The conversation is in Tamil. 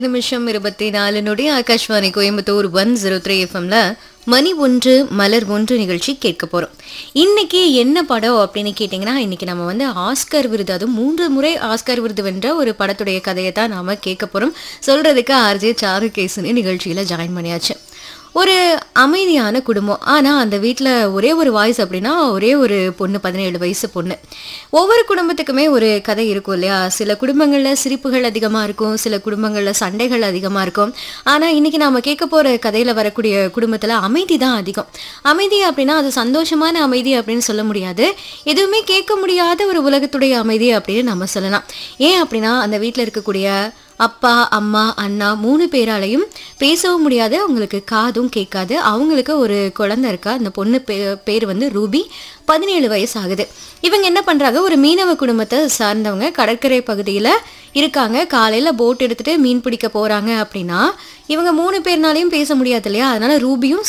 நிமிஷம் இருபத்தி நாலு நொடி Akashvani Coimbatore one zero three எஃப்எம்ல மணி ஒன்று மலர் ஒன்று நிகழ்ச்சி கேட்க போறோம் இன்னைக்கு என்ன படம் அப்படின்னு கேட்டிங்கன்னா இன்னைக்கு நம்ம வந்து ஆஸ்கர் விருது அதுவும் மூன்று முறை ஆஸ்கர் விருது வென்ற ஒரு படத்துடைய கதையை தான் நாம கேட்க போறோம் சொல்றதுக்கு ஆர்ஜே சாருகேசன் நிகழ்ச்சியில ஜாயின் பண்ணியாச்சு ஒரு அமைதியான குடும்பம் ஆனால் அந்த வீட்டில் ஒரே ஒரு வாய்ஸ் அப்படின்னா ஒரே ஒரு பொண்ணு பதினேழு வயசு பொண்ணு ஒவ்வொரு குடும்பத்துக்குமே ஒரு கதை இருக்கும் இல்லையா சில குடும்பங்களில் சிரிப்புகள் அதிகமாக இருக்கும் சில குடும்பங்களில் சண்டைகள் அதிகமாக இருக்கும் ஆனால் இன்னைக்கு நாம கேட்க போகிற கதையில் வரக்கூடிய குடும்பத்தில் அமைதி தான் அதிகம் அமைதி அப்படின்னா அது சந்தோஷமான அமைதி அப்படின்னு சொல்ல முடியாது எதுவுமே கேட்க முடியாத ஒரு உலகத்துடைய அமைதி அப்படின்னு நம்ம சொல்லலாம் ஏன் அப்படின்னா அந்த வீட்டில் இருக்கக்கூடிய அப்பா அம்மா அண்ணா மூணு பேராலையும் பேசவும் முடியாது அவங்களுக்கு காதும் கேட்காது அவங்களுக்கு ஒரு குழந்தை இருக்கா அந்த பொண்ணு பே பேர் வந்து ரூபி பதினேழு வயசு ஆகுது இவங்க என்ன பண்ணுறாங்க ஒரு மீனவ குடும்பத்தை சார்ந்தவங்க கடற்கரை பகுதியில் இருக்காங்க காலையில் போட் எடுத்துட்டு மீன் பிடிக்க போகிறாங்க அப்படின்னா இவங்க மூணு பேர்னாலையும் பேச முடியாது இல்லையா அதனால ரூபியும்